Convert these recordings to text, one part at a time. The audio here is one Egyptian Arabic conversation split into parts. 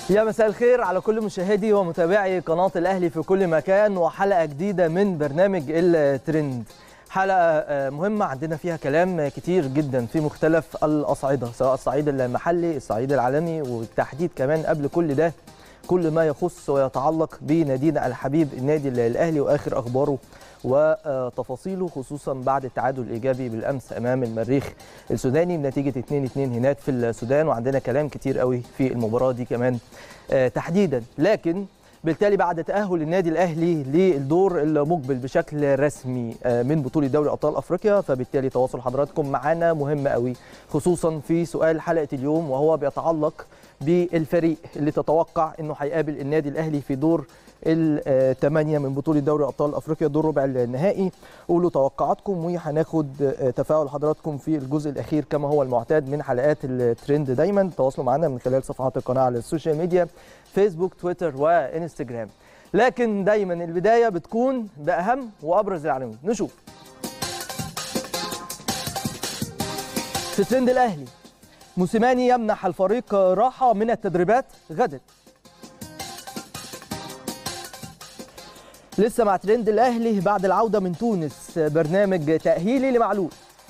يا مساء الخير على كل مشاهدي ومتابعي قناة الأهلي في كل مكان وحلقة جديدة من برنامج الترند حلقة مهمة عندنا فيها كلام كتير جدا في مختلف الأصعدة سواء الصعيد المحلي الصعيد العالمي والتحديد كمان قبل كل ده كل ما يخص ويتعلق بنادينا الحبيب النادي الأهلي وآخر أخباره وتفاصيله خصوصا بعد التعادل الايجابي بالامس امام المريخ السوداني بنتيجه 2-2 هناك في السودان وعندنا كلام كتير قوي في المباراه دي كمان تحديدا لكن بالتالي بعد تاهل النادي الاهلي للدور المقبل بشكل رسمي من بطوله دوري ابطال افريقيا فبالتالي تواصل حضراتكم معانا مهم قوي خصوصا في سؤال حلقه اليوم وهو بيتعلق بالفريق اللي تتوقع انه هيقابل النادي الاهلي في دور الثمانية من بطولة دوري أبطال أفريقيا دور ربع النهائي قولوا توقعاتكم وهناخد تفاعل حضراتكم في الجزء الأخير كما هو المعتاد من حلقات الترند دايما تواصلوا معنا من خلال صفحات القناة على السوشيال ميديا فيسبوك تويتر وإنستجرام لكن دايما البداية بتكون بأهم وأبرز العناوين نشوف في ترند الأهلي موسيماني يمنح الفريق راحة من التدريبات غدا لسه مع ترند الاهلي بعد العوده من تونس برنامج تاهيلي لمعلول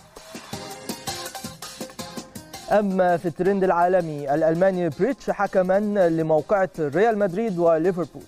اما في الترند العالمي الالماني بريتش حكما لموقعه ريال مدريد وليفربول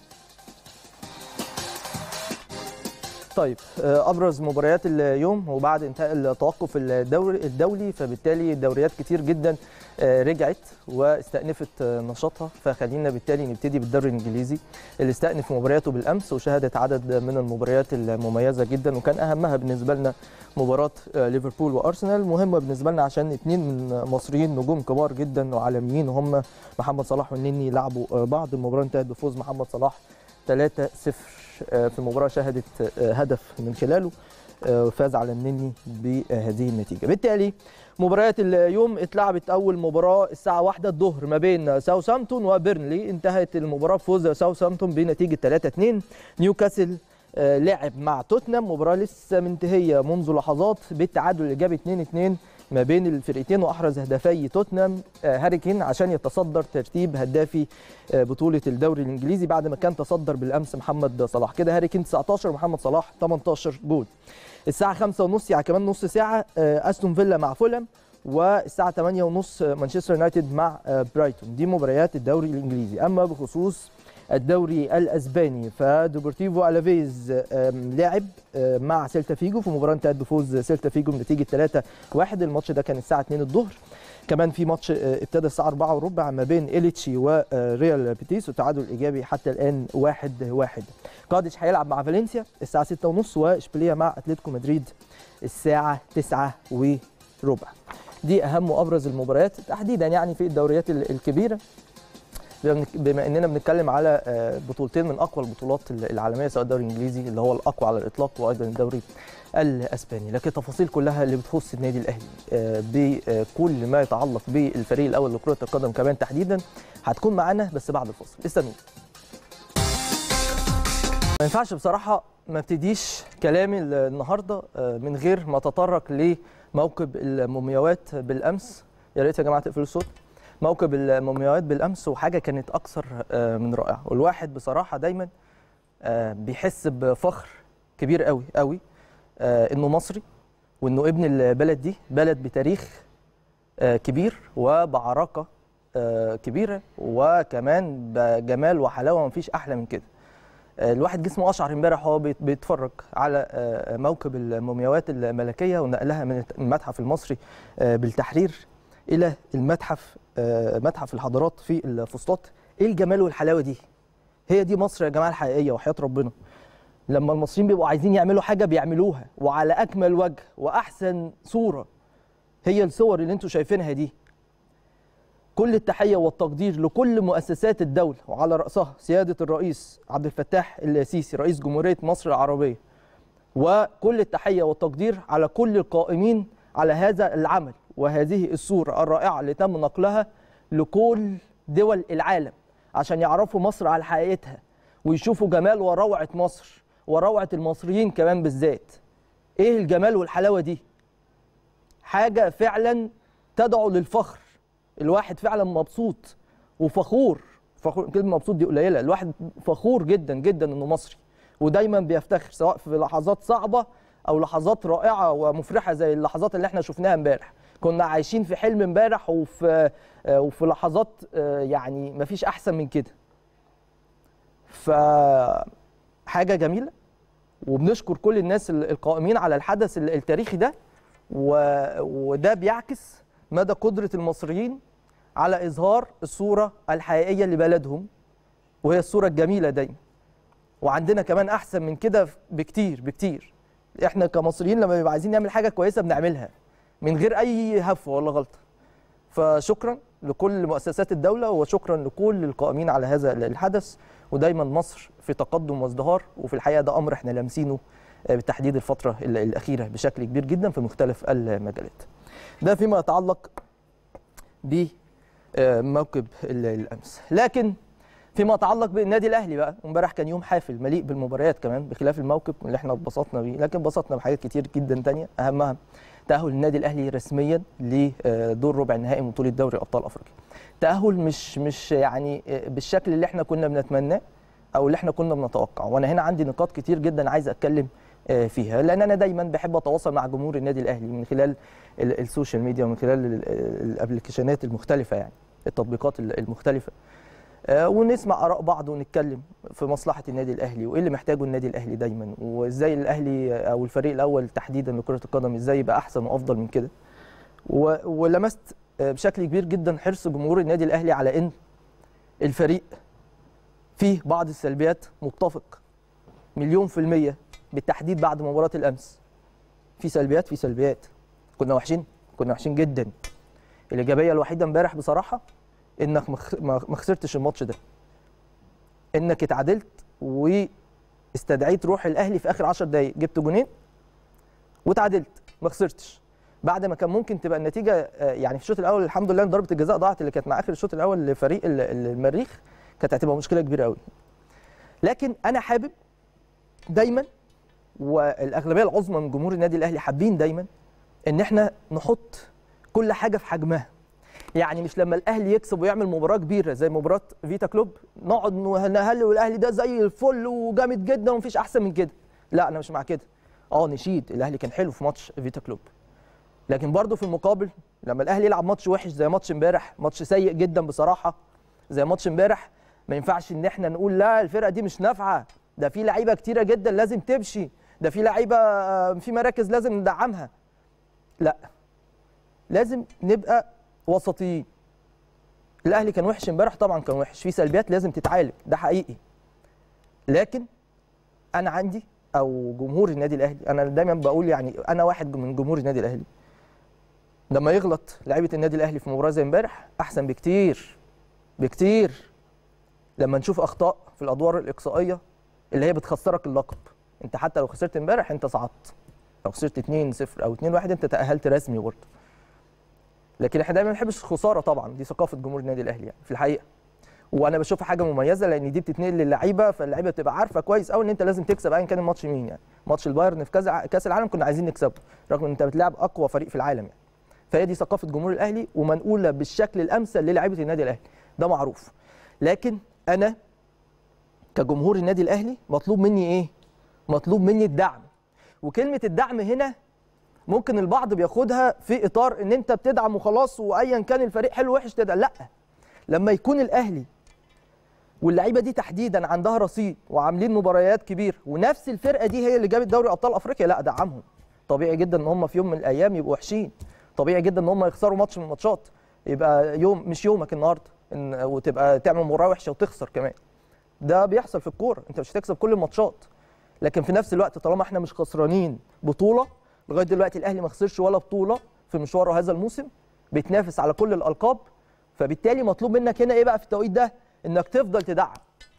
طيب ابرز مباريات اليوم وبعد انتهاء التوقف الدوري الدولي فبالتالي دوريات كتير جدا رجعت واستأنفت نشاطها فخلينا بالتالي نبتدي بالدوري الانجليزي اللي استأنف مبارياته بالامس وشهدت عدد من المباريات المميزه جدا وكان اهمها بالنسبه لنا مباراه ليفربول وارسنال مهمه بالنسبه لنا عشان اثنين من مصريين نجوم كبار جدا وعالميين وهم محمد صلاح والنني لعبوا بعض المباراه انتهت بفوز محمد صلاح 3-0 في المباراه شهدت هدف من خلاله فاز على النني بهذه النتيجه بالتالي مباريات اليوم اتلعبت اول مباراه الساعه 1 الظهر ما بين ساوثهامبتون وبيرنلي انتهت المباراه بفوز ساوثهامبتون بنتيجه 3-2 نيوكاسل لعب مع توتنهام مباراه لسه منتهيه منذ لحظات بالتعادل الايجابي 2-2 ما بين الفرقتين واحرز هدفي توتنهام هاري كين عشان يتصدر ترتيب هدافي بطوله الدوري الانجليزي بعد ما كان تصدر بالامس محمد صلاح كده هاري كين 19 ومحمد صلاح 18 جول الساعه 5 ونص يعني كمان نص ساعه استون فيلا مع فولهام والساعه 8 ونص مانشستر يونايتد مع برايتون دي مباريات الدوري الانجليزي اما بخصوص الدوري الاسباني فدوبورتيفو الافيز لعب مع سيلتا فيجو في مباراه انتهت بفوز سيلتا فيجو بنتيجه 3-1 الماتش ده كان الساعه 2 الظهر كمان في ماتش ابتدى الساعه 4 وربع ما بين إليتشي وريال بيتيس وتعادل ايجابي حتى الان 1 1 قادش هيلعب مع فالنسيا الساعه 6 ونص واشبيليه مع اتلتيكو مدريد الساعه 9 وربع دي اهم وابرز المباريات تحديدا يعني في الدوريات الكبيره بما اننا بنتكلم على بطولتين من اقوى البطولات العالميه سواء الدوري الانجليزي اللي هو الاقوى على الاطلاق وايضا الدوري الاسباني لكن التفاصيل كلها اللي بتخص النادي الاهلي بكل ما يتعلق بالفريق الاول لكره القدم كمان تحديدا هتكون معانا بس بعد الفاصل استنوا ما ينفعش بصراحه ما ابتديش كلامي النهارده من غير ما اتطرق لموكب المومياوات بالامس يا ريت يا جماعه تقفلوا الصوت موكب المومياوات بالامس وحاجه كانت اكثر من رائعه والواحد بصراحه دايما بيحس بفخر كبير قوي قوي انه مصري وانه ابن البلد دي بلد بتاريخ كبير وبعراقه كبيره وكمان بجمال وحلاوه مفيش احلى من كده الواحد جسمه اشعر امبارح وهو بيتفرج على موكب المومياوات الملكيه ونقلها من المتحف المصري بالتحرير الى المتحف متحف الحضارات في الفسطاط ايه الجمال والحلاوه دي هي دي مصر يا جماعه الحقيقيه وحياه ربنا لما المصريين بيبقوا عايزين يعملوا حاجه بيعملوها وعلى اكمل وجه واحسن صوره هي الصور اللي انتم شايفينها دي كل التحيه والتقدير لكل مؤسسات الدوله وعلى راسها سياده الرئيس عبد الفتاح السيسي رئيس جمهوريه مصر العربيه وكل التحيه والتقدير على كل القائمين على هذا العمل وهذه الصورة الرائعة اللي تم نقلها لكل دول العالم عشان يعرفوا مصر على حقيقتها ويشوفوا جمال وروعة مصر وروعة المصريين كمان بالذات ايه الجمال والحلاوة دي حاجة فعلا تدعو للفخر الواحد فعلا مبسوط وفخور فخور كلمه مبسوط دي قليله الواحد فخور جدا جدا انه مصري ودايما بيفتخر سواء في لحظات صعبه او لحظات رائعه ومفرحه زي اللحظات اللي احنا شفناها امبارح كنا عايشين في حلم امبارح وفي آه، وفي لحظات آه، يعني مفيش احسن من كده ف حاجه جميله وبنشكر كل الناس ال- القائمين على الحدث ال- التاريخي ده و... وده بيعكس مدى قدره المصريين على اظهار الصوره الحقيقيه لبلدهم وهي الصوره الجميله دايما وعندنا كمان احسن من كده بكتير بكتير احنا كمصريين لما بنبقى عايزين نعمل حاجه كويسه بنعملها من غير اي هفوه ولا غلطه فشكرا لكل مؤسسات الدوله وشكرا لكل القائمين على هذا الحدث ودايما مصر في تقدم وازدهار وفي الحقيقه ده امر احنا لامسينه آه، بالتحديد الفتره ال- الاخيره بشكل كبير جدا في مختلف المجالات. ده فيما يتعلق بموكب ال- الامس، لكن فيما يتعلق بالنادي الاهلي بقى امبارح كان يوم حافل مليء بالمباريات كمان بخلاف الموكب اللي احنا اتبسطنا بيه لكن اتبسطنا بحاجات كتير جدا تانية اهمها تاهل النادي الاهلي رسميا لدور ربع النهائي من بطوله دوري ابطال افريقيا تاهل مش مش يعني بالشكل اللي احنا كنا بنتمناه او اللي احنا كنا بنتوقعه وانا هنا عندي نقاط كتير جدا عايز اتكلم آه، فيها لان انا دايما بحب اتواصل مع جمهور النادي الاهلي من خلال ال- السوشيال ميديا ومن خلال ال- ال- الابلكيشنات المختلفه يعني التطبيقات ال- المختلفه آه، ونسمع اراء بعض ونتكلم في مصلحه النادي الاهلي وايه اللي محتاجه النادي الاهلي دايما وازاي الاهلي او الفريق الاول تحديدا لكره القدم ازاي يبقى احسن وافضل من كده و- ولمست آه، بشكل كبير جدا حرص جمهور النادي الاهلي على ان الفريق فيه بعض السلبيات متفق مليون في المية بالتحديد بعد مباراة الأمس في سلبيات في سلبيات كنا وحشين كنا وحشين جدا الإيجابية الوحيدة امبارح بصراحة إنك مخ- ما ما خسرتش الماتش ده إنك اتعادلت واستدعيت روح الأهلي في آخر 10 دقايق جبت جونين وتعادلت ما خسرتش بعد ما كان ممكن تبقى النتيجة آه، يعني في الشوط الأول الحمد لله إن ضربة الجزاء ضاعت اللي كانت مع آخر الشوط الأول لفريق ال- ال- المريخ كانت هتبقى مشكلة كبيرة قوي لكن أنا حابب دايما والاغلبيه العظمى من جمهور النادي الاهلي حابين دايما ان احنا نحط كل حاجه في حجمها يعني مش لما الاهلي يكسب ويعمل مباراه كبيره زي مباراه فيتا كلوب نقعد نهلل والاهلي ده زي الفل وجامد جدا ومفيش احسن من كده لا انا مش مع كده اه نشيد الاهلي كان حلو في ماتش فيتا كلوب لكن برضه في المقابل لما الاهلي يلعب ماتش وحش زي ماتش امبارح ماتش سيء جدا بصراحه زي ماتش امبارح ما ينفعش ان احنا نقول لا الفرقه دي مش نافعه ده في لعيبه كتيره جدا لازم تمشي ده في لعيبه آه، في مراكز لازم ندعمها لا لازم نبقى وسطيين الاهلي كان وحش امبارح طبعا كان وحش في سلبيات لازم تتعالج ده حقيقي لكن انا عندي او جمهور النادي الاهلي انا دايما بقول يعني انا واحد من جمهور النادي الاهلي لما يغلط لعيبه النادي الاهلي في مباراه زي امبارح احسن بكتير بكتير لما نشوف اخطاء في الادوار الاقصائيه اللي هي بتخسرك اللقب انت حتى لو خسرت امبارح انت صعدت لو خسرت 2 0 او 2 1 انت تاهلت رسمي برضه لكن احنا دايما ما بنحبش الخساره طبعا دي ثقافه جمهور النادي الاهلي يعني في الحقيقه وانا بشوفها حاجه مميزه لان دي بتتنقل للعيبه فاللعيبه بتبقى عارفه كويس قوي ان انت لازم تكسب ايا كان الماتش مين يعني ماتش البايرن في كاس كاس العالم كنا عايزين نكسبه رغم ان انت بتلعب اقوى فريق في العالم يعني فهي دي ثقافه جمهور الاهلي ومنقوله بالشكل الامثل للاعيبه النادي الاهلي ده معروف لكن انا كجمهور النادي الاهلي مطلوب مني ايه مطلوب مني الدعم وكلمه الدعم هنا ممكن البعض بياخدها في اطار ان انت بتدعم وخلاص وايا كان الفريق حلو وحش تدعم لا لما يكون الاهلي واللعيبه دي تحديدا عندها رصيد وعاملين مباريات كبيره ونفس الفرقه دي هي اللي جابت دوري ابطال افريقيا لا دعمهم طبيعي جدا ان هم في يوم من الايام يبقوا وحشين طبيعي جدا ان هم يخسروا ماتش من الماتشات يبقى يوم مش يومك النهارده إن وتبقى تعمل مباراه وحشه وتخسر كمان ده بيحصل في الكوره انت مش هتكسب كل الماتشات لكن في نفس الوقت طالما احنا مش خسرانين بطوله لغايه دلوقتي الاهلي ما خسرش ولا بطوله في مشواره هذا الموسم بيتنافس على كل الالقاب فبالتالي مطلوب منك هنا ايه بقى في التوقيت ده انك تفضل تدعم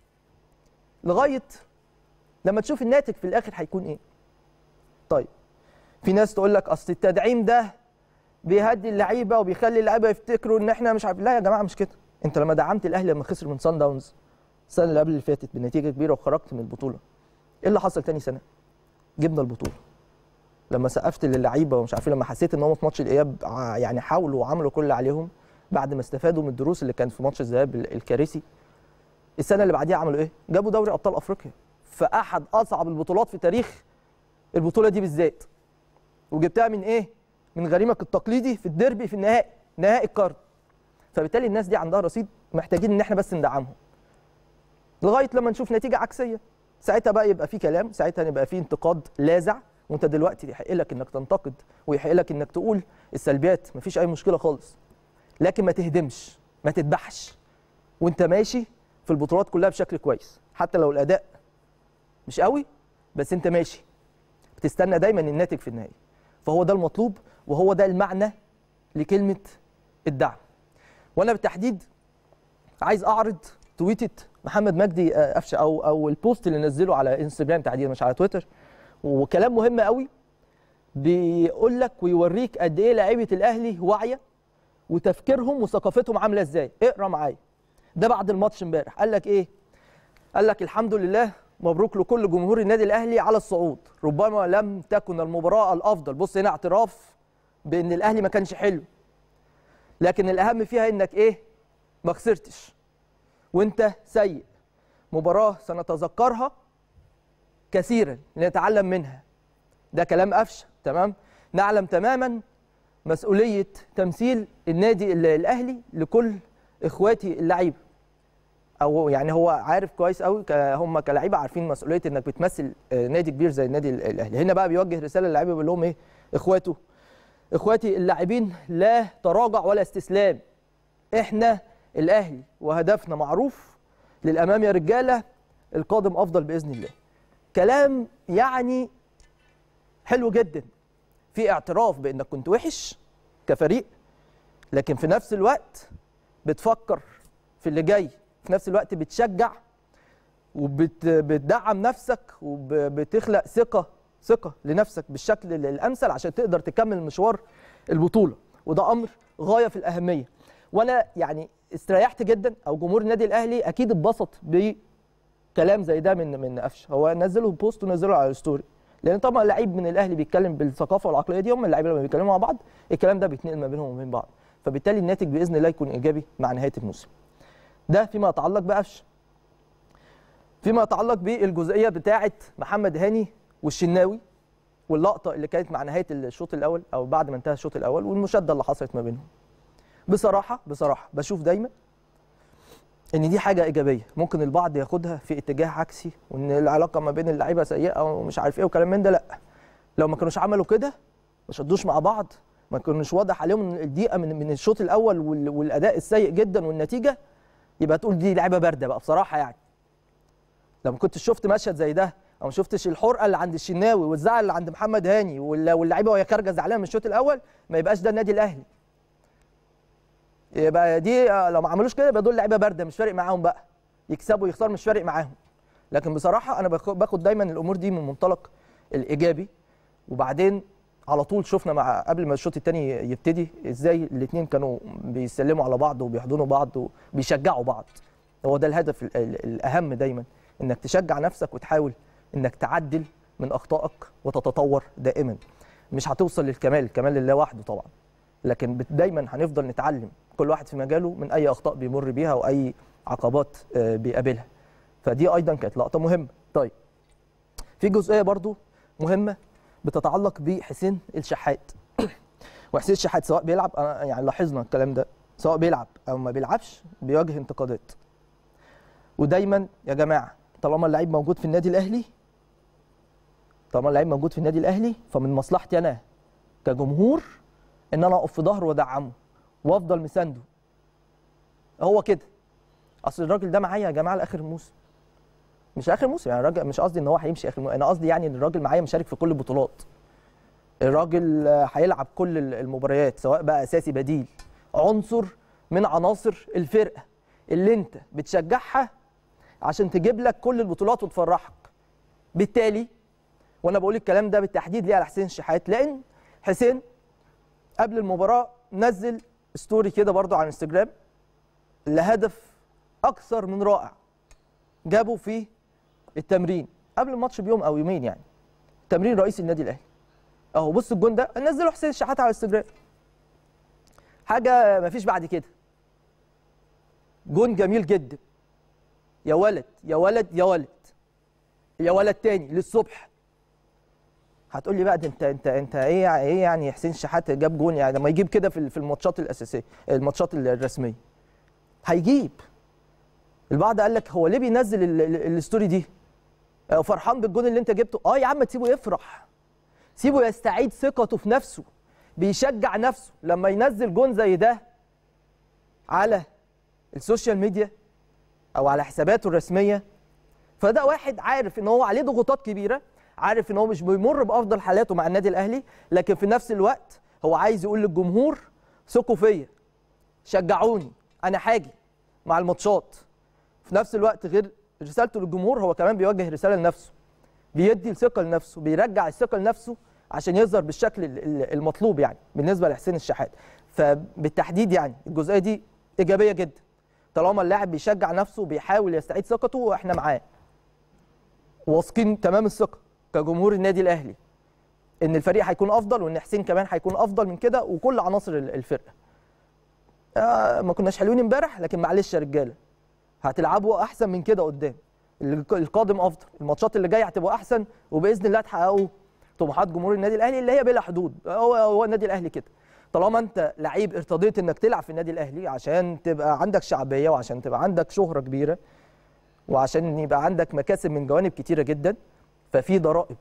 لغايه لما تشوف الناتج في الاخر هيكون ايه طيب في ناس تقول لك اصل التدعيم ده بيهدي اللعيبه وبيخلي اللعيبه يفتكروا ان احنا مش عارف لا يا جماعه مش كده انت لما دعمت الاهلي لما خسر من سان داونز السنه اللي قبل اللي فاتت بنتيجه كبيره وخرجت من البطوله ايه اللي حصل تاني سنه جبنا البطوله لما سقفت للعيبه ومش عارفين لما حسيت ان هم في ماتش الاياب ع- يعني حاولوا وعملوا كل اللي عليهم بعد ما استفادوا من الدروس اللي كانت في ماتش الذهاب ال- الكارثي السنه اللي بعديها عملوا ايه جابوا دوري ابطال افريقيا فاحد اصعب البطولات في تاريخ البطوله دي بالذات وجبتها من ايه من غريمك التقليدي في الديربي في النهائي نهائي القرن فبالتالي الناس دي عندها رصيد محتاجين ان احنا بس ندعمهم لغايه لما نشوف نتيجه عكسيه ساعتها بقى يبقى في كلام ساعتها يبقى في انتقاد لاذع وانت دلوقتي يحق لك انك تنتقد ويحق لك انك تقول السلبيات مفيش اي مشكله خالص لكن ما تهدمش ما تذبحش وانت ماشي في البطولات كلها بشكل كويس حتى لو الاداء مش قوي بس انت ماشي بتستنى دايما الناتج في النهايه فهو ده المطلوب وهو ده المعنى لكلمه الدعم وانا بالتحديد عايز اعرض تويتة محمد مجدي آه، قفشه او او البوست اللي نزله على انستجرام تحديدا مش على تويتر وكلام مهم قوي بيقول لك ويوريك قد ايه لعيبه الاهلي واعيه وتفكيرهم وثقافتهم عامله ازاي اقرا معايا ده بعد الماتش امبارح قال لك ايه قال لك الحمد لله مبروك لكل جمهور النادي الاهلي على الصعود ربما لم تكن المباراه الافضل بص هنا اعتراف بان الاهلي ما كانش حلو لكن الاهم فيها انك ايه ما خسرتش وانت سيء مباراه سنتذكرها كثيرا لنتعلم منها ده كلام قفشه تمام نعلم تماما مسؤوليه تمثيل النادي ال- الاهلي لكل اخواتي اللعيبه او يعني هو عارف كويس قوي ك- هم كلاعيبه عارفين مسؤوليه انك بتمثل آه، نادي كبير زي النادي ال- الاهلي هنا بقى بيوجه رساله للعيبه بيقول لهم ايه اخواته اخواتي اللاعبين لا تراجع ولا استسلام احنا الاهلي وهدفنا معروف للامام يا رجاله القادم افضل باذن الله كلام يعني حلو جدا في اعتراف بانك كنت وحش كفريق لكن في نفس الوقت بتفكر في اللي جاي في نفس الوقت بتشجع وبتدعم نفسك وبتخلق ثقه ثقه لنفسك بالشكل الامثل عشان تقدر تكمل مشوار البطوله وده امر غايه في الاهميه وانا يعني استريحت جدا او جمهور النادي الاهلي اكيد اتبسط بكلام زي ده من من قفشه هو نزله بوست ونزله على الستوري لان طبعا لعيب من الاهلي بيتكلم بالثقافه والعقليه دي هم اللعيبه لما بيتكلموا مع بعض الكلام ده بيتنقل ما بينهم وبين بعض فبالتالي الناتج باذن الله يكون ايجابي مع نهايه الموسم ده فيما يتعلق بقفشه فيما يتعلق بالجزئيه بتاعه محمد هاني والشناوي واللقطه اللي كانت مع نهايه الشوط الاول او بعد ما انتهى الشوط الاول والمشاده اللي حصلت ما بينهم بصراحه بصراحه بشوف دايما ان دي حاجه ايجابيه ممكن البعض ياخدها في اتجاه عكسي وان العلاقه ما بين اللعيبه سيئه ومش عارف ايه وكلام من ده لا لو ما كانوش عملوا كده ما شدوش مع بعض ما كانوش واضح عليهم الدقيقه من من الشوط الاول وال- والاداء السيء جدا والنتيجه يبقى تقول دي لعيبه بارده بقى بصراحه يعني لو ما كنتش شفت مشهد زي ده او ما شفتش الحرقه اللي عند الشناوي والزعل اللي عند محمد هاني وال- واللعيبه وهي خارجه زعلانه من الشوط الاول ما يبقاش ده النادي الاهلي يبقى دي آه، لو ما عملوش كده يبقى دول لعيبه بارده مش فارق معاهم بقى يكسبوا يخسروا مش فارق معاهم لكن بصراحه انا باخ- باخد دايما الامور دي من منطلق الايجابي وبعدين على طول شفنا مع قبل ما الشوط الثاني يبتدي ازاي الاثنين كانوا بيسلموا على بعض وبيحضنوا بعض وبيشجعوا بعض هو ده الهدف ال- ال- الاهم دايما انك تشجع نفسك وتحاول انك تعدل من اخطائك وتتطور دائما مش هتوصل للكمال الكمال لله وحده طبعا لكن بت- دايما هنفضل نتعلم كل واحد في مجاله من اي اخطاء بيمر بيها واي عقبات آه، بيقابلها فدي ايضا كانت لقطه مهمه طيب في جزئيه برضو مهمه بتتعلق بحسين الشحات وحسين الشحات سواء بيلعب أنا يعني لاحظنا الكلام ده سواء بيلعب او ما بيلعبش بيواجه انتقادات ودايما يا جماعه طالما اللعيب موجود في النادي الاهلي طالما اللعيب موجود في النادي الاهلي فمن مصلحتي انا كجمهور ان انا اقف في ظهره وادعمه وافضل مسانده هو كده اصل الراجل ده معايا يا جماعه لاخر الموسم مش اخر موسم يعني الراجل مش قصدي ان هو هيمشي اخر موسم انا قصدي يعني ان الراجل معايا مشارك في كل البطولات الراجل آه، هيلعب كل ال- المباريات سواء بقى اساسي بديل عنصر من عناصر الفرقه اللي انت بتشجعها عشان تجيب لك كل البطولات وتفرحك بالتالي وانا بقول الكلام ده بالتحديد ليه على حسين الشحات لان حسين قبل المباراه نزل ستوري كده برضو على انستجرام لهدف اكثر من رائع جابه في التمرين قبل الماتش بيوم او يومين يعني تمرين رئيس النادي الاهلي اهو بص الجون ده نزله حسين الشحات على انستجرام حاجه مفيش بعد كده جون جميل جدا يا ولد يا ولد يا ولد يا ولد تاني للصبح هتقول لي بقى ده انت انت انت ايه يعني ايه يعني حسين شحات جاب جون يعني لما يجيب كده في في الماتشات الاساسيه الماتشات الرسميه هيجيب البعض قال لك هو ليه بينزل ال- ال- الستوري دي آه، فرحان بالجون اللي انت جبته اه يا عم تسيبه يفرح سيبه يستعيد ثقته في نفسه بيشجع نفسه لما ينزل جون زي ده على السوشيال ميديا او على حساباته الرسميه فده واحد عارف ان هو عليه ضغوطات كبيره عارف ان هو مش بيمر بافضل حالاته مع النادي الاهلي لكن في نفس الوقت هو عايز يقول للجمهور ثقوا فيا شجعوني انا هاجي مع الماتشات في نفس الوقت غير رسالته للجمهور هو كمان بيوجه رساله لنفسه بيدي الثقه لنفسه بيرجع الثقه لنفسه عشان يظهر بالشكل ال- ال- المطلوب يعني بالنسبه لحسين الشحات فبالتحديد يعني الجزئيه دي ايجابيه جدا طالما اللاعب بيشجع نفسه بيحاول يستعيد ثقته واحنا معاه واثقين تمام الثقه كجمهور النادي الاهلي ان الفريق هيكون افضل وان حسين كمان هيكون افضل من كده وكل عناصر ال- الفرقه آه ما كناش حلوين امبارح لكن معلش يا رجاله هتلعبوا احسن من كده قدام الق- القادم افضل الماتشات اللي جايه هتبقى احسن وباذن الله تحققوا طموحات جمهور النادي الاهلي اللي هي بلا حدود هو هو النادي الاهلي كده طالما انت لعيب ارتضيت انك تلعب في النادي الاهلي عشان تبقى عندك شعبيه وعشان تبقى عندك شهره كبيره وعشان يبقى عندك مكاسب من جوانب كتيره جدا ففي ضرائب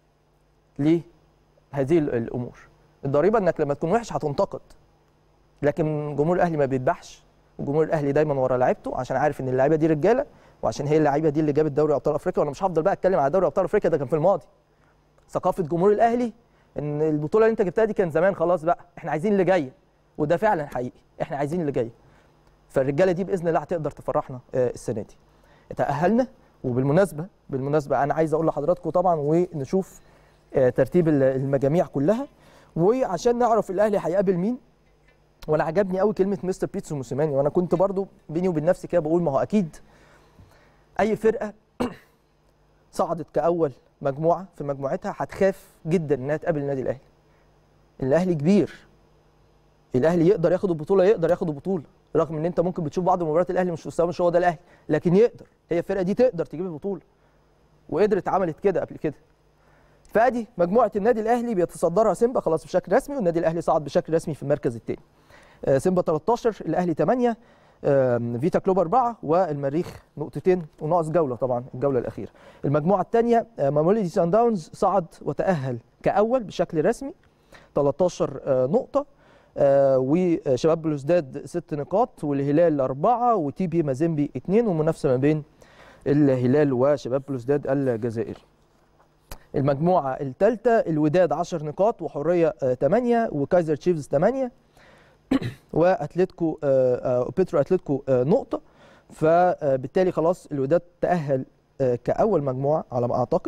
لهذه ال- الامور الضريبه انك لما تكون وحش هتنتقد لكن جمهور الاهلي ما بيذبحش وجمهور الاهلي دايما ورا لعيبته عشان عارف ان اللعيبه دي رجاله وعشان هي اللعيبه دي اللي جابت دوري ابطال افريقيا وانا مش هفضل بقى اتكلم على دوري ابطال افريقيا ده كان في الماضي ثقافه جمهور الاهلي ان البطوله اللي انت جبتها دي كان زمان خلاص بقى احنا عايزين اللي جايه وده فعلا حقيقي احنا عايزين اللي جايه فالرجاله دي باذن الله هتقدر تفرحنا آه، السنه دي تاهلنا وبالمناسبه بالمناسبه انا عايز اقول لحضراتكم طبعا ونشوف آه، ترتيب ال- المجاميع كلها وعشان نعرف الاهلي هيقابل مين وانا عجبني قوي كلمه مستر بيتسو موسيماني وانا كنت برضو بيني وبين نفسي كده بقول ما هو اكيد اي فرقه صعدت كاول مجموعه في مجموعتها هتخاف جدا انها تقابل النادي الاهلي الاهلي كبير الاهلي يقدر ياخد البطوله يقدر ياخد البطوله رغم ان انت ممكن بتشوف بعض مباريات الاهلي مش مستوى مش هو ده الاهلي لكن يقدر هي الفرقه دي تقدر تجيب البطوله وقدرت عملت كده قبل كده فادي مجموعه النادي الاهلي بيتصدرها سيمبا خلاص بشكل رسمي والنادي الاهلي صعد بشكل رسمي في المركز الثاني آه، سيمبا 13 الاهلي 8 آم، فيتا كلوب 4 والمريخ نقطتين وناقص جوله طبعا الجوله الاخيره المجموعه الثانيه ماموليدي سان داونز صعد وتاهل كاول بشكل رسمي 13 آه، نقطه آه، وشباب بلوزداد ست نقاط والهلال أربعة وتي بي مازيمبي اثنين ومنافسة ما بين الهلال وشباب بلوزداد الجزائري المجموعة الثالثة الوداد 10 نقاط وحرية 8 وكايزر تشيفز 8 واتلتيكو آه، آه، بيترو اتلتيكو آه، نقطة فبالتالي خلاص الوداد تأهل آه، كأول مجموعة على ما أعتقد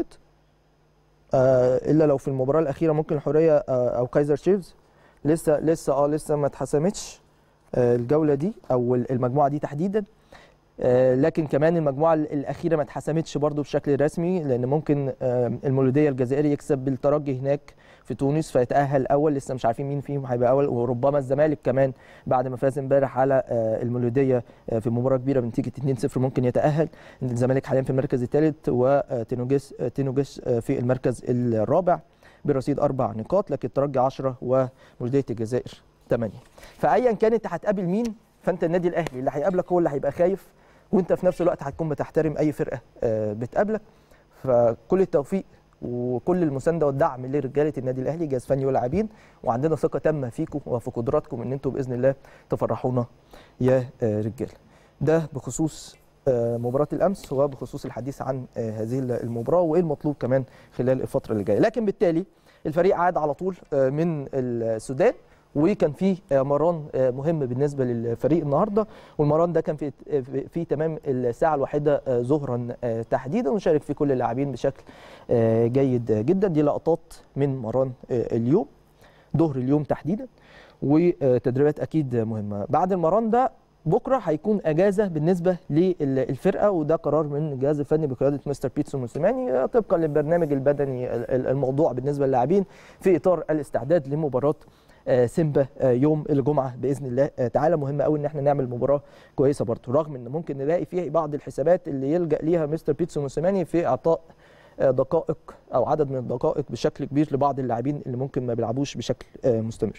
آه، إلا لو في المباراة الأخيرة ممكن الحرية آه، أو كايزر تشيفز لسه لسه اه لسه ما اتحسمتش آه، الجوله دي او المجموعه دي تحديدا آه، لكن كمان المجموعه الاخيره ما اتحسمتش برضو بشكل رسمي لان ممكن آه، المولوديه الجزائري يكسب بالترجي هناك في تونس فيتاهل اول لسه مش عارفين مين فيهم هيبقى اول وربما الزمالك كمان بعد ما فاز امبارح على آه، المولوديه آه، في مباراه كبيره بنتيجه 2-0 ممكن يتاهل الزمالك حاليا في المركز الثالث وتينوجيس آه، تينوجيس آه، في المركز الرابع برصيد اربع نقاط لكن الترجي 10 ومولوديه الجزائر 8 فايا كان انت هتقابل مين فانت النادي الاهلي اللي هيقابلك هو اللي هيبقى خايف وانت في نفس الوقت هتكون بتحترم اي فرقه آه، بتقابلك فكل التوفيق وكل المسانده والدعم لرجاله النادي الاهلي جهاز فني ولاعبين وعندنا ثقه تامه فيكم وفي قدراتكم ان انتم باذن الله تفرحونا يا آه، رجاله ده بخصوص آه، مباراه الامس وبخصوص الحديث عن آه، هذه المباراه وايه المطلوب كمان خلال الفتره اللي جايه لكن بالتالي الفريق عاد على طول آه، من السودان وكان في آه، مران آه، مهم بالنسبه للفريق النهارده والمران ده كان في في- في تمام الساعه الواحده آه، ظهرا آه، تحديدا وشارك فيه كل اللاعبين بشكل آه، جيد جدا دي لقطات من مران آه، اليوم ظهر اليوم تحديدا وتدريبات اكيد مهمه بعد المران ده بكره هيكون اجازه بالنسبه للفرقه وده قرار من الجهاز الفني بقياده مستر بيتسو موسيماني آه، طبقا للبرنامج البدني ال- ال- الموضوع بالنسبه للاعبين في اطار الاستعداد لمباراه سيمبا يوم الجمعه باذن الله تعالى مهم قوي ان احنا نعمل مباراه كويسه برضه رغم ان ممكن نلاقي فيها بعض الحسابات اللي يلجا ليها مستر بيتسو موسيماني في اعطاء دقائق او عدد من الدقائق بشكل كبير لبعض اللاعبين اللي ممكن ما بيلعبوش بشكل مستمر.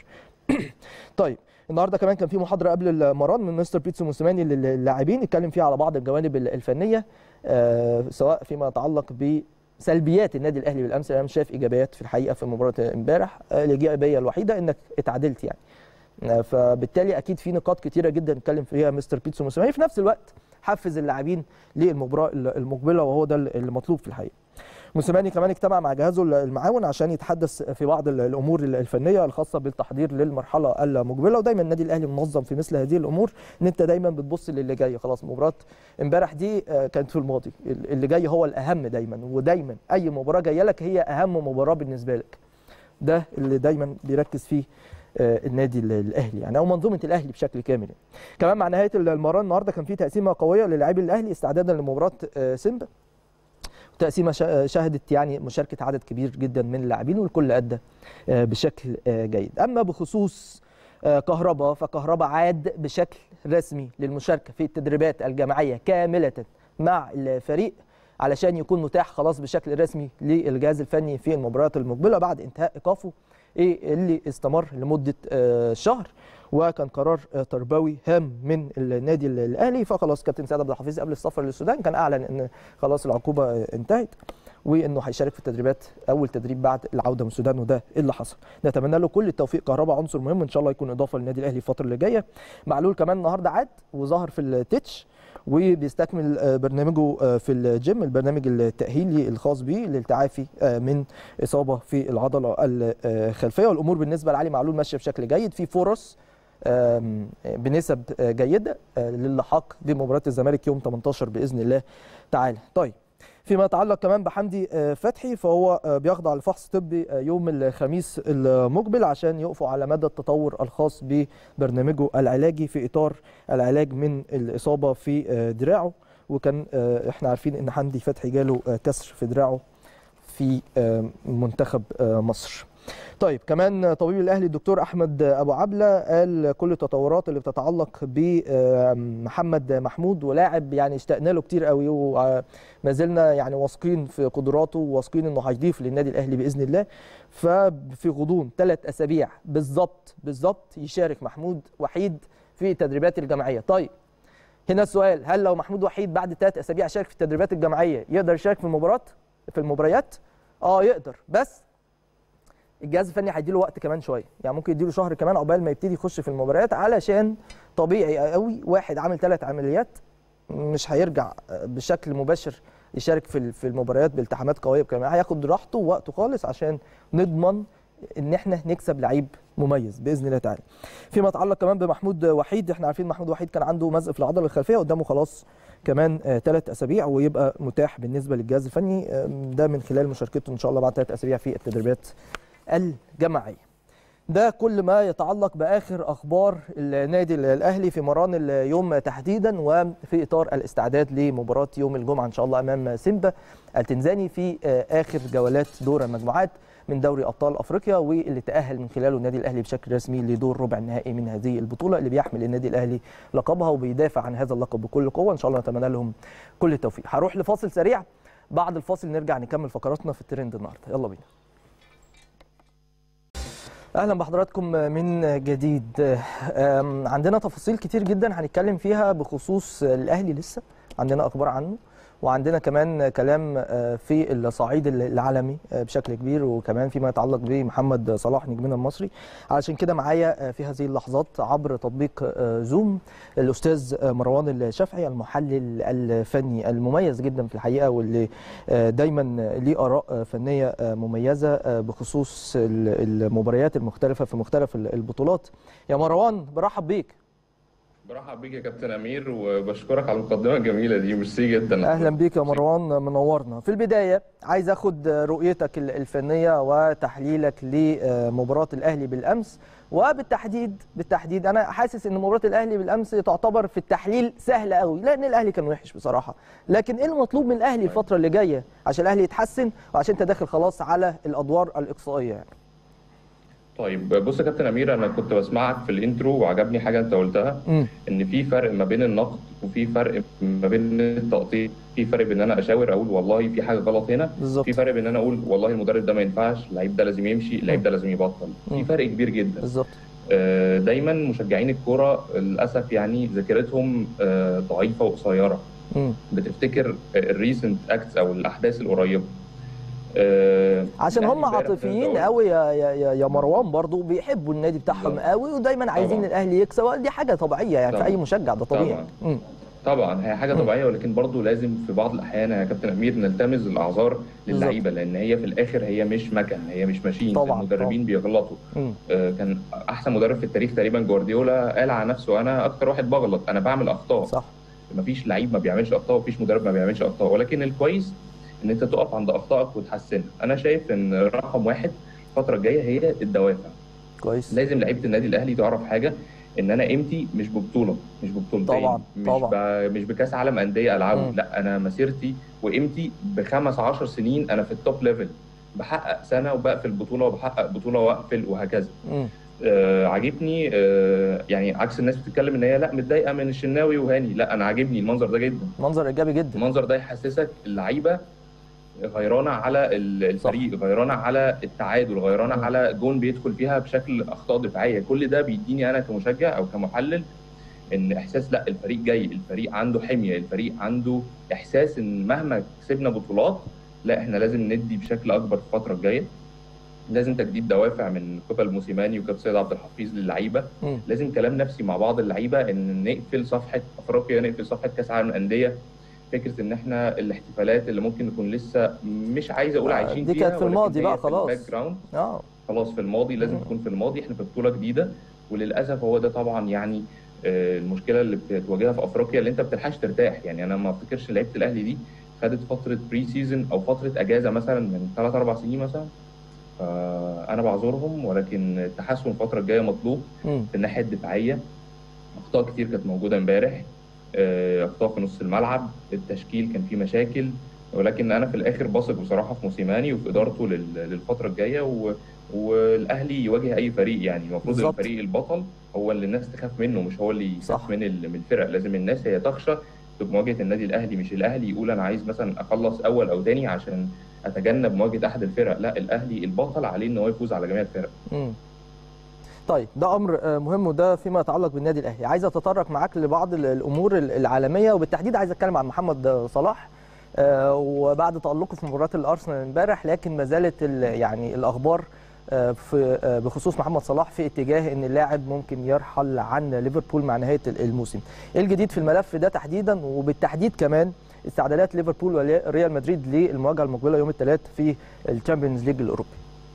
طيب النهارده كمان كان في محاضره قبل المران من مستر بيتسو موسيماني للاعبين اتكلم فيها على بعض الجوانب الفنيه سواء فيما يتعلق ب سلبيات النادي الاهلي بالامس انا مش شايف ايجابيات في الحقيقه في مباراه امبارح الايجابيه الوحيده انك اتعادلت يعني فبالتالي اكيد في نقاط كتيره جدا اتكلم فيها مستر بيتسو موسيماني في نفس الوقت حفز اللاعبين للمباراه المقبله وهو ده المطلوب في الحقيقه موسيماني كمان اجتمع مع جهازه المعاون عشان يتحدث في بعض الامور الفنيه الخاصه بالتحضير للمرحله المقبله ودايما النادي الاهلي منظم في مثل هذه الامور ان انت دايما بتبص للي جاي خلاص مباراه امبارح دي كانت في الماضي اللي جاي هو الاهم دايما ودايما اي مباراه جايه لك هي اهم مباراه بالنسبه لك ده اللي دايما بيركز فيه النادي الاهلي يعني او منظومه الاهلي بشكل كامل كمان مع نهايه المباراه النهارده كان في تقسيمه قويه للاعبي الاهلي استعدادا لمباراه سيمبا تقسيمه شهدت يعني مشاركه عدد كبير جدا من اللاعبين والكل ادى بشكل جيد اما بخصوص كهربا فكهربا عاد بشكل رسمي للمشاركه في التدريبات الجماعيه كامله مع الفريق علشان يكون متاح خلاص بشكل رسمي للجهاز الفني في المباريات المقبله بعد انتهاء ايقافه اللي استمر لمده شهر وكان قرار تربوي هام من النادي الاهلي فخلاص كابتن سعد عبد الحفيظ قبل السفر للسودان كان اعلن ان خلاص العقوبه انتهت وانه هيشارك في التدريبات اول تدريب بعد العوده من السودان وده اللي حصل نتمنى له كل التوفيق كهربا عنصر مهم ان شاء الله يكون اضافه للنادي الاهلي الفتره اللي جايه معلول كمان النهارده عاد وظهر في التتش وبيستكمل برنامجه في الجيم البرنامج التأهيلي الخاص به للتعافي من إصابة في العضلة الخلفية والأمور بالنسبة لعلي معلول ماشية بشكل جيد في فرص بنسب جيدة للحاق بمباراة الزمالك يوم 18 بإذن الله تعالى طيب فيما يتعلق كمان بحمدي فتحي فهو بيخضع لفحص طبي يوم الخميس المقبل عشان يقفوا على مدى التطور الخاص ببرنامجه العلاجي في اطار العلاج من الاصابه في دراعه وكان احنا عارفين ان حمدي فتحي جاله كسر في دراعه في منتخب مصر. طيب كمان طبيب الاهلي الدكتور احمد ابو عبله قال كل التطورات اللي بتتعلق بمحمد محمود ولاعب يعني اشتقنا له كتير قوي وما زلنا يعني واثقين في قدراته وواثقين انه هيضيف للنادي الاهلي باذن الله ففي غضون ثلاث اسابيع بالظبط بالظبط يشارك محمود وحيد في التدريبات الجماعيه طيب هنا السؤال هل لو محمود وحيد بعد ثلاث اسابيع شارك في التدريبات الجماعيه يقدر يشارك في المباراه في المباريات اه يقدر بس الجهاز الفني هيديله وقت كمان شويه يعني ممكن يديله شهر كمان عقبال ما يبتدي يخش في المباريات علشان طبيعي قوي واحد عامل ثلاث عمليات مش هيرجع بشكل مباشر يشارك في في المباريات بالتحامات قويه كمان هياخد راحته ووقته خالص عشان نضمن ان احنا نكسب لعيب مميز باذن الله تعالى. فيما يتعلق كمان بمحمود وحيد احنا عارفين محمود وحيد كان عنده مزق في العضله الخلفيه قدامه خلاص كمان ثلاث اسابيع ويبقى متاح بالنسبه للجهاز الفني ده من خلال مشاركته ان شاء الله بعد ثلاث اسابيع في التدريبات الجماعيه. ده كل ما يتعلق باخر اخبار النادي الاهلي في مران اليوم تحديدا وفي اطار الاستعداد لمباراه يوم الجمعه ان شاء الله امام سيمبا التنزاني في اخر جولات دور المجموعات من دوري ابطال افريقيا واللي تاهل من خلاله النادي الاهلي بشكل رسمي لدور ربع النهائي من هذه البطوله اللي بيحمل النادي الاهلي لقبها وبيدافع عن هذا اللقب بكل قوه ان شاء الله نتمنى لهم كل التوفيق هروح لفاصل سريع بعد الفاصل نرجع نكمل فقراتنا في الترند النهارده يلا بينا اهلا بحضراتكم من جديد عندنا تفاصيل كتير جدا هنتكلم فيها بخصوص الاهلي لسه عندنا اخبار عنه وعندنا كمان كلام في الصعيد العالمي بشكل كبير وكمان فيما يتعلق بمحمد صلاح نجمنا المصري علشان كده معايا في هذه اللحظات عبر تطبيق زوم الاستاذ مروان الشافعي المحلل الفني المميز جدا في الحقيقه واللي دايما ليه اراء فنيه مميزه بخصوص المباريات المختلفه في مختلف البطولات يا مروان برحب بيك برحب بيك يا كابتن امير وبشكرك على المقدمه الجميله دي ميرسي جدا اهلا بيك يا مروان منورنا في البدايه عايز اخد رؤيتك الفنيه وتحليلك لمباراه الاهلي بالامس وبالتحديد بالتحديد انا حاسس ان مباراه الاهلي بالامس تعتبر في التحليل سهله قوي لان الاهلي كان وحش بصراحه لكن ايه المطلوب من الاهلي الفتره اللي جايه عشان الاهلي يتحسن وعشان انت داخل خلاص على الادوار الاقصائيه يعني طيب بص يا كابتن امير انا كنت بسمعك في الانترو وعجبني حاجه انت قلتها امم ان في فرق ما بين النقد وفي فرق ما بين التقطيع في فرق بين ان انا اشاور اقول والله في حاجه غلط هنا بالظبط في فرق بين ان انا اقول والله المدرب ده ما ينفعش اللعيب ده لازم يمشي اللعيب ده لازم يبطل مم. في فرق كبير جدا بالظبط آه، دايما مشجعين الكوره للاسف يعني ذاكرتهم آه، ضعيفه وقصيره امم بتفتكر الريسنت اكتس او الاحداث القريبه آه، عشان الأهلي هم امبارح زي ما عاطفيين قلت. قوي يا يا يا- يا مروان برضو بيحبوا النادي بتاعهم بالظبط. قوي ودايما عايزين طبعاً. الاهلي يكسب دي حاجه طبيعيه يعني في طبعاً. اي مشجع ده طبيعي طبعاً. امم طبعا هي حاجه مم. طبيعيه ولكن برضو لازم في بعض الاحيان يا كابتن امير نلتمس الاعذار للعيبه لان هي في الاخر هي مش مكن هي مش ماشين طبعاً، المدربين بيغلطوا امم آه، كان احسن مدرب في التاريخ تقريبا جوارديولا قال على نفسه انا اكتر واحد بغلط انا بعمل اخطاء صح مفيش لعيب ما بيعملش اخطاء ومفيش مدرب ما بيعملش اخطاء ولكن الكويس ان انت تقف عند اخطائك وتحسنها انا شايف ان رقم واحد الفتره الجايه هي الدوافع كويس لازم لعيبه النادي الاهلي تعرف حاجه ان انا قيمتي مش ببطوله مش ببطولتين طبعاً، مش طبعاً. ب... مش بكاس عالم انديه العبه مم. لا انا مسيرتي وقيمتي بخمس عشر سنين انا في التوب ليفل بحقق سنه وبقفل بطوله وبحقق بطوله واقفل وهكذا امم آه عاجبني آه يعني عكس الناس بتتكلم ان هي لا متضايقه من الشناوي وهاني لا انا عاجبني المنظر ده جدا منظر ايجابي جدا المنظر ده يحسسك اللعيبه غيرانه على ال- الفريق غيرانه على التعادل غيرانه مم. على جون بيدخل فيها بشكل اخطاء دفاعيه كل ده بيديني انا كمشجع او كمحلل ان احساس لا الفريق جاي الفريق عنده حميه الفريق عنده احساس ان مهما كسبنا بطولات لا احنا لازم ندي بشكل اكبر في الفتره الجايه لازم تجديد دوافع من قبل موسيماني وكابتن سيد عبد الحفيظ للعيبه مم. لازم كلام نفسي مع بعض اللعيبه ان نقفل صفحه افريقيا نقفل صفحه كاس عالم الانديه فكره ان احنا الاحتفالات اللي ممكن نكون لسه مش عايز اقول آه، عايشين دي فيها كانت في ولكن الماضي هي بقى في خلاص. الباك جراوند اه خلاص في الماضي لازم مم. تكون في الماضي احنا في بطوله جديده وللاسف هو ده طبعا يعني آه، المشكله اللي بتواجهها في افريقيا اللي انت ما بتلحقش ترتاح يعني انا ما افتكرش لعيبه الاهلي دي خدت فتره بري سيزون او فتره اجازه مثلا من ثلاث اربع سنين مثلا فانا بعذرهم ولكن التحسن الفتره الجايه مطلوب مم. في الناحيه الدفاعيه اخطاء كتير كانت موجوده امبارح آه، اخطاء في نص الملعب التشكيل كان فيه مشاكل ولكن انا في الاخر بثق بصراحه في موسيماني وفي ادارته لل- للفتره الجايه و... والاهلي يواجه اي فريق يعني المفروض بالظبط. الفريق البطل هو اللي الناس تخاف منه مش هو اللي صح. يخاف من ال- من الفرق لازم الناس هي تخشى بمواجهه النادي الاهلي مش الاهلي يقول انا عايز مثلا اخلص اول او تاني عشان اتجنب مواجهه احد الفرق لا الاهلي البطل عليه ان هو يفوز على جميع الفرق مم. طيب ده امر آه، مهم وده فيما يتعلق بالنادي الاهلي عايز اتطرق معاك لبعض ال- الامور ال- العالميه وبالتحديد عايز اتكلم عن محمد آه، صلاح آه، وبعد تالقه في مباراه الارسنال امبارح لكن ما زالت ال- يعني الاخبار آه، في آه، بخصوص محمد صلاح في اتجاه ان اللاعب ممكن يرحل عن ليفربول مع نهايه ال- الموسم ايه الجديد في الملف ده تحديدا وبالتحديد كمان استعدادات ليفربول وريال مدريد للمواجهه المقبله يوم الثلاث في الشامبيونز ليج الاوروبي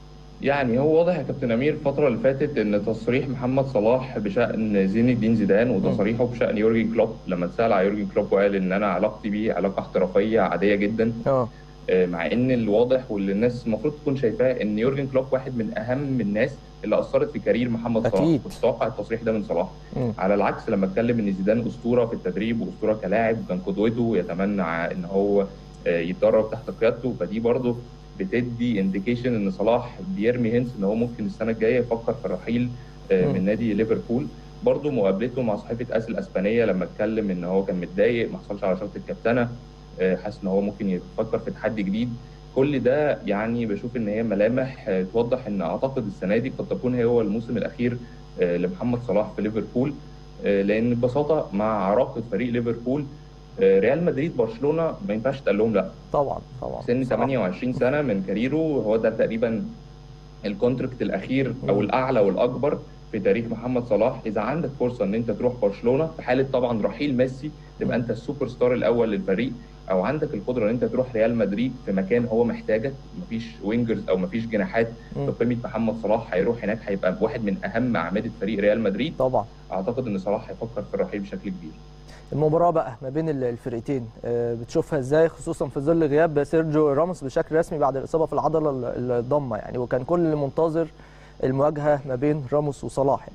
يعني هو واضح يا كابتن امير الفتره اللي فاتت ان تصريح محمد صلاح بشان زين الدين زيدان وتصريحه بشان يورجن كلوب لما اتسال على يورجن كلوب وقال ان انا علاقتي بيه علاقه احترافيه عاديه جدا اه آه، مع ان الواضح واللي الناس المفروض تكون شايفاه ان يورجن كلوب واحد من اهم الناس اللي اثرت في كارير محمد صلاح أكيد. كنت اتوقع التصريح ده من صلاح مم. على العكس لما اتكلم ان زيدان اسطوره في التدريب واسطوره كلاعب وكان قدوته يتمنى ان هو آه، يتدرب تحت قيادته فدي برضه بتدي انديكيشن ان صلاح بيرمي هنس ان هو ممكن السنه الجايه يفكر في الرحيل آه، مم. من نادي ليفربول برضه مقابلته مع صحيفه اس الاسبانيه لما اتكلم ان هو كان متضايق ما حصلش على شرط الكابتنه آه، حاسس ان هو ممكن يفكر في تحدي جديد كل ده يعني بشوف ان هي ملامح آه، توضح ان اعتقد السنه دي قد تكون هي هو الموسم الاخير آه، لمحمد صلاح في ليفربول آه، لان ببساطه مع عراقه فريق ليفربول آه، ريال مدريد برشلونه ما ينفعش تقول لهم لا طبعا طبعا سن صراحة. 28 سنه من كاريره هو ده تقريبا الكونتراكت الاخير او مم. الاعلى والاكبر في تاريخ محمد صلاح اذا عندك فرصه ان انت تروح برشلونه في حاله طبعا رحيل ميسي تبقى انت السوبر ستار الاول للفريق او عندك القدره ان انت تروح ريال مدريد في مكان هو محتاجك مفيش وينجرز او مفيش جناحات مم. بقيمه محمد صلاح هيروح هناك هيبقى واحد من اهم اعمده فريق ريال مدريد طبعا اعتقد ان صلاح هيفكر في الرحيل بشكل كبير المباراة بقى ما بين ال- الفرقتين آه، بتشوفها ازاي خصوصا في ظل غياب سيرجيو راموس بشكل رسمي بعد الإصابة في العضلة ال- الضمة يعني وكان كل اللي منتظر المواجهة ما بين راموس وصلاح يعني.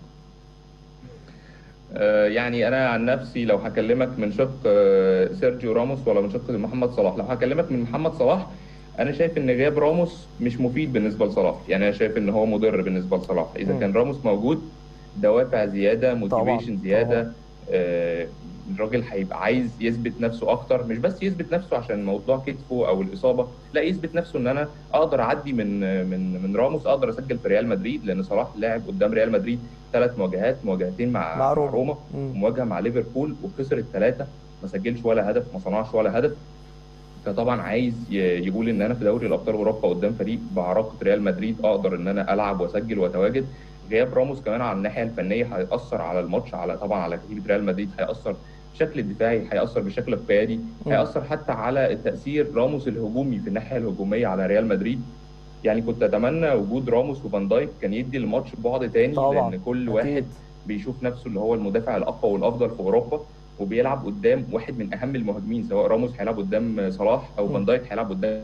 آه، يعني انا عن نفسي لو هكلمك من شق آه، سيرجيو راموس ولا من شق محمد صلاح لو هكلمك من محمد صلاح انا شايف ان غياب راموس مش مفيد بالنسبه لصلاح يعني انا شايف ان هو مضر بالنسبه لصلاح اذا مم. كان راموس موجود دوافع زياده طبعاً، موتيفيشن زياده آه، الراجل هيبقى عايز يثبت نفسه اكتر مش بس يثبت نفسه عشان موضوع كتفه او الاصابه لا يثبت نفسه ان انا اقدر اعدي من من من راموس اقدر اسجل في ريال مدريد لان صلاح لعب قدام ريال مدريد ثلاث مواجهات مواجهتين مع مع مع روما. روما مم. ومواجهه مع ليفربول وخسر الثلاثه ما سجلش ولا هدف ما صنعش ولا هدف فطبعا عايز ي- يقول ان انا في دوري الابطال اوروبا قدام فريق بعراقه ريال مدريد اقدر ان انا العب واسجل واتواجد غياب راموس كمان على الناحيه الفنيه هياثر على الماتش على طبعا على كتيبه ريال مدريد هياثر بالشكل الدفاعي هياثر بالشكل القيادي مم. هياثر حتى على التاثير راموس الهجومي في الناحيه الهجوميه على ريال مدريد يعني كنت اتمنى وجود راموس وفان دايك كان يدي الماتش بعد تاني طبعاً. لان كل أكيد. واحد بيشوف نفسه اللي هو المدافع الاقوى والافضل في اوروبا وبيلعب قدام واحد من اهم المهاجمين سواء راموس هيلعب قدام صلاح او مم. فان دايك هيلعب قدام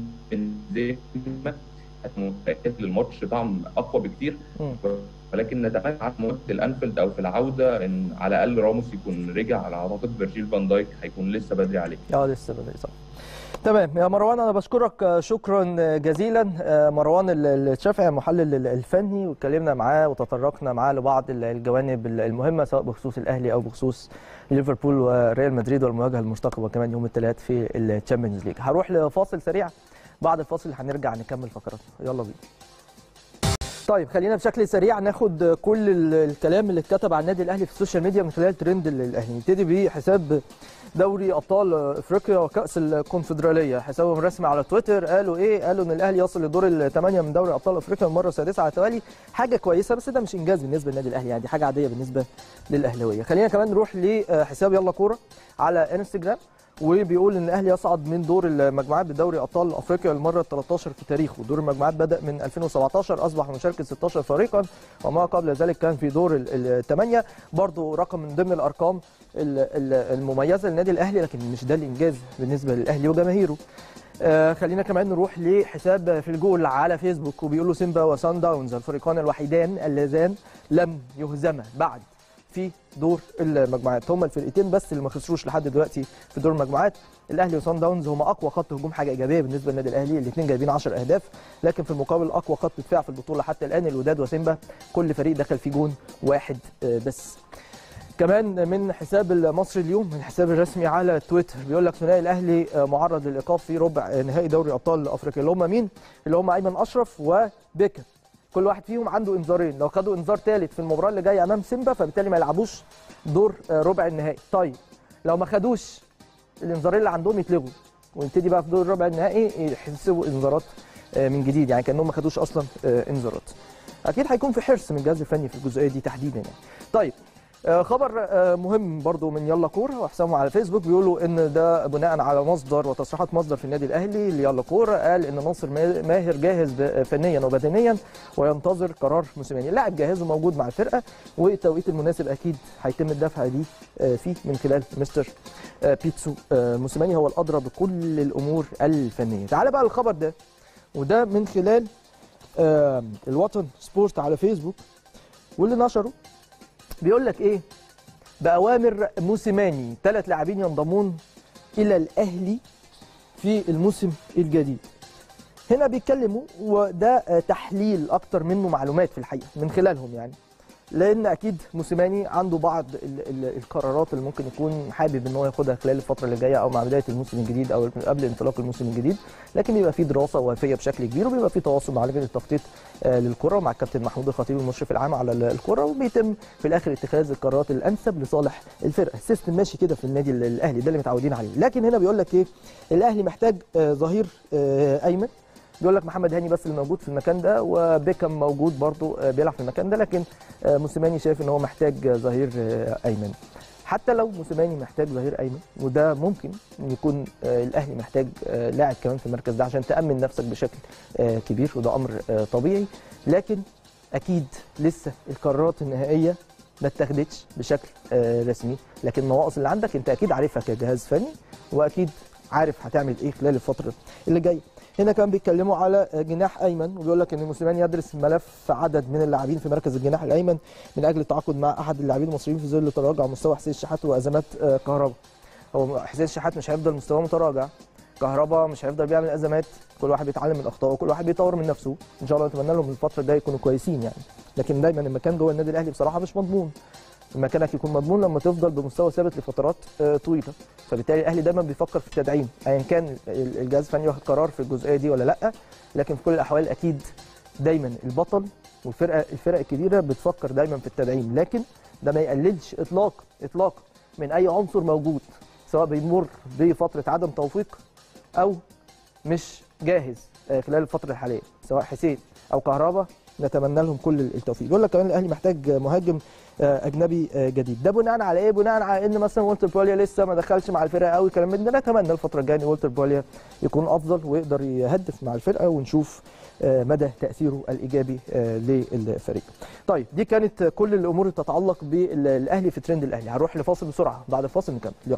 بنزيما هتكون للماتش طعم اقوى بكتير مم. ولكن نتمنى على مواجهه الانفيلد او في العوده ان على الاقل راموس يكون رجع على اعتقد فيرجيل فان دايك هيكون لسه بدري عليه اه لسه بدري صح تمام يا مروان انا بشكرك آه، شكرا جزيلا آه، مروان ال- الشافعي المحلل ال- الفني واتكلمنا معاه وتطرقنا معاه لبعض ال- الجوانب ال- المهمه سواء بخصوص الاهلي او بخصوص ليفربول وريال مدريد والمواجهه المرتقبه كمان يوم الثلاث في الشامبيونز ليج هروح لفاصل سريع بعد الفاصل هنرجع نكمل فقراتنا يلا بينا طيب خلينا بشكل سريع ناخد كل ال- الكلام اللي اتكتب عن النادي الاهلي في السوشيال ميديا من خلال ترند ال- الاهلي نبتدي بحساب دوري ابطال افريقيا وكاس الكونفدراليه حسابهم رسمي على تويتر قالوا ايه قالوا ان الاهلي يصل لدور الثمانيه من دوري ابطال افريقيا المره السادسه على التوالي حاجه كويسه بس ده مش انجاز بالنسبه للنادي الاهلي يعني دي حاجه عاديه بالنسبه للاهلاويه خلينا كمان نروح لحساب يلا كوره على انستجرام وبيقول ان الاهلي يصعد من دور المجموعات بدوري ابطال افريقيا المره ال 13 في تاريخه دور المجموعات بدا من 2017 اصبح مشاركه 16 فريقا وما قبل ذلك كان في دور الثمانيه برضو رقم من ضمن الارقام ال- ال- المميزه للنادي الاهلي لكن مش ده الانجاز بالنسبه للاهلي وجماهيره آه خلينا كمان نروح لحساب في الجول على فيسبوك وبيقولوا سيمبا وسان داونز الفريقان الوحيدان اللذان لم يهزما بعد في دور المجموعات هم الفرقتين بس اللي ما خسروش لحد دلوقتي في دور المجموعات الاهلي وصن داونز هم اقوى خط هجوم حاجه ايجابيه بالنسبه للنادي الاهلي الاثنين جايبين 10 اهداف لكن في المقابل اقوى خط دفاع في البطوله حتى الان الوداد وسيمبا كل فريق دخل فيه جون واحد آه، بس كمان من حساب المصري اليوم من الحساب الرسمي على تويتر بيقول لك ثنائي الاهلي آه، معرض للايقاف في ربع نهائي دوري ابطال افريقيا اللي هم مين؟ اللي هم ايمن اشرف وبيكر كل واحد فيهم عنده انذارين لو خدوا انذار ثالث في المباراه اللي جايه امام سيمبا فبالتالي ما يلعبوش دور آه، ربع النهائي طيب لو ما خدوش الانذارين اللي عندهم يتلغوا ونبتدي بقى في دور ربع النهائي يحسبوا انذارات آه، من جديد يعني كانهم ما خدوش اصلا آه، انذارات اكيد هيكون في حرص من الجهاز الفني في الجزئيه دي تحديدا يعني طيب آه، خبر آه، مهم برضو من يلا كوره وحسابهم على فيسبوك بيقولوا ان ده بناء على مصدر وتصريحات مصدر في النادي الاهلي ليلا كوره قال ان ناصر ما- ماهر جاهز ب- فنيا وبدنيا وينتظر قرار موسيماني اللاعب جاهز وموجود مع الفرقه والتوقيت المناسب اكيد هيتم الدفع دي آه، فيه من خلال مستر آه، بيتسو آه، موسيماني هو الادرى بكل الامور الفنيه تعال بقى الخبر ده وده من خلال آه، الوطن سبورت على فيسبوك واللي نشره بيقول لك ايه باوامر موسيماني ثلاث لاعبين ينضمون الى الاهلي في الموسم الجديد هنا بيتكلموا وده آه، تحليل اكتر منه معلومات في الحقيقه من خلالهم يعني لان اكيد موسيماني عنده بعض ال ال القرارات اللي ممكن يكون حابب ان هو ياخدها خلال الفتره اللي جايه او مع بدايه الموسم الجديد او قبل انطلاق الموسم الجديد لكن بيبقى في دراسه وافيه بشكل كبير وبيبقى في تواصل مع لجنه التخطيط آه، للكره مع الكابتن محمود الخطيب المشرف العام على ال- الكره وبيتم في الاخر اتخاذ القرارات الانسب لصالح الفرقه السيستم ماشي كده في النادي ال- الاهلي ده اللي متعودين عليه لكن هنا بيقول لك ايه الاهلي محتاج آه، ظهير آه، ايمن بيقول لك محمد هاني بس اللي موجود في المكان ده وبيكم موجود برضو آه، بيلعب في المكان ده لكن آه، موسيماني شايف ان هو محتاج آه، ظهير آه، ايمن حتى لو موسيماني محتاج ظهير ايمن وده ممكن يكون آه، الاهلي محتاج آه، لاعب كمان في المركز ده عشان تامن نفسك بشكل آه، كبير وده امر آه، طبيعي لكن اكيد لسه القرارات النهائيه ما اتخذتش بشكل آه، رسمي لكن النواقص اللي عندك انت اكيد عارفها كجهاز فني واكيد عارف هتعمل ايه خلال الفتره اللي جايه هنا كان بيتكلموا على جناح ايمن وبيقول لك ان موسيماني يدرس ملف عدد من اللاعبين في مركز الجناح الايمن من اجل التعاقد مع احد اللاعبين المصريين في ظل تراجع مستوى حسين الشحات وازمات آه، كهرباء هو حسين الشحات مش هيفضل مستواه متراجع كهربا مش هيفضل بيعمل ازمات كل واحد بيتعلم من اخطائه وكل واحد بيطور من نفسه ان شاء الله نتمنى لهم الفتره الجايه يكونوا كويسين يعني لكن دايما المكان جوه النادي الاهلي بصراحه مش مضمون مكانك يكون مضمون لما تفضل بمستوى ثابت لفترات آه، طويله فبالتالي الاهلي دايما بيفكر في التدعيم ايا كان ال- الجهاز الفني واخد قرار في الجزئيه دي ولا لا لكن في كل الاحوال اكيد دايما البطل والفرقه الفرق الكبيره بتفكر دايما في التدعيم لكن ده ما يقللش اطلاقا اطلاقا من اي عنصر موجود سواء بيمر بفتره عدم توفيق او مش جاهز آه، خلال الفتره الحاليه سواء حسين او كهربا نتمنى لهم كل التوفيق يقول لك كمان الاهلي محتاج مهاجم آه، اجنبي آه، جديد ده بناء على ايه بناء على ان مثلا والتر بوليا لسه ما دخلش مع الفرقه قوي كلام من ده نتمنى الفتره الجايه ان والتر بوليا يكون افضل ويقدر يهدف مع الفرقه ونشوف آه، مدى تاثيره الايجابي آه، للفريق طيب دي كانت كل الامور اللي تتعلق بالاهلي في ترند الاهلي هنروح لفاصل بسرعه بعد الفاصل نكمل يلا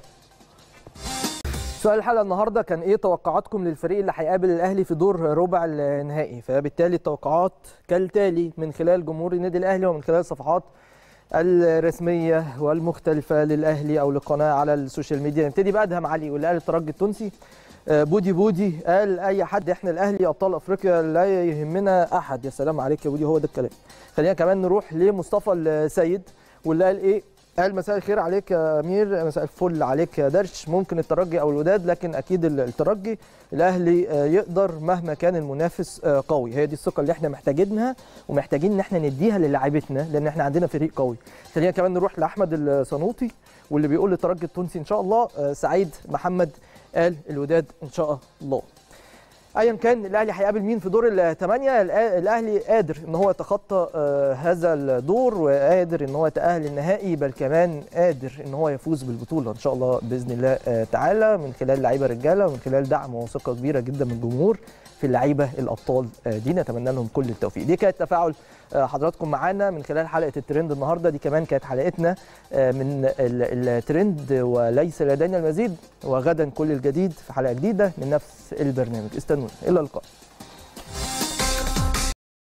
سؤال الحلقه النهارده كان ايه توقعاتكم للفريق اللي هيقابل الاهلي في دور ربع النهائي فبالتالي التوقعات كالتالي من خلال جمهور النادي الاهلي ومن خلال الصفحات الرسميه والمختلفه للاهلي او للقناه على السوشيال ميديا نبتدي بادهم علي واللي قال الترجي التونسي آه، بودي بودي قال اي حد احنا الاهلي ابطال افريقيا لا يهمنا احد يا سلام عليك يا بودي هو ده الكلام خلينا كمان نروح لمصطفى السيد واللي قال ايه قال مساء الخير عليك يا امير مساء الفل عليك يا درش ممكن الترجي او الوداد لكن اكيد ال- الترجي الاهلي آه، يقدر مهما كان المنافس آه، قوي هي دي الثقه اللي احنا محتاجينها ومحتاجين ان احنا نديها للاعيبتنا لان احنا عندنا فريق قوي خلينا كمان نروح لاحمد الصنوطي واللي بيقول للترجي التونسي ان شاء الله آه، سعيد محمد قال الوداد ان شاء الله ايا كان الاهلي هيقابل مين في دور الثمانيه الاهلي قادر ان هو يتخطى آه، هذا الدور وقادر ان هو يتاهل النهائي بل كمان قادر ان هو يفوز بالبطوله ان شاء الله باذن الله آه، تعالى من خلال لعيبه رجاله ومن خلال دعم وثقه كبيره جدا من الجمهور في اللعيبه الابطال آه، دي نتمنى لهم كل التوفيق دي كانت تفاعل آه، حضراتكم معانا من خلال حلقه الترند النهارده دي كمان كانت حلقتنا آه، من ال- الترند وليس لدينا المزيد وغدا كل الجديد في حلقه جديده من نفس البرنامج استنونا الى اللقاء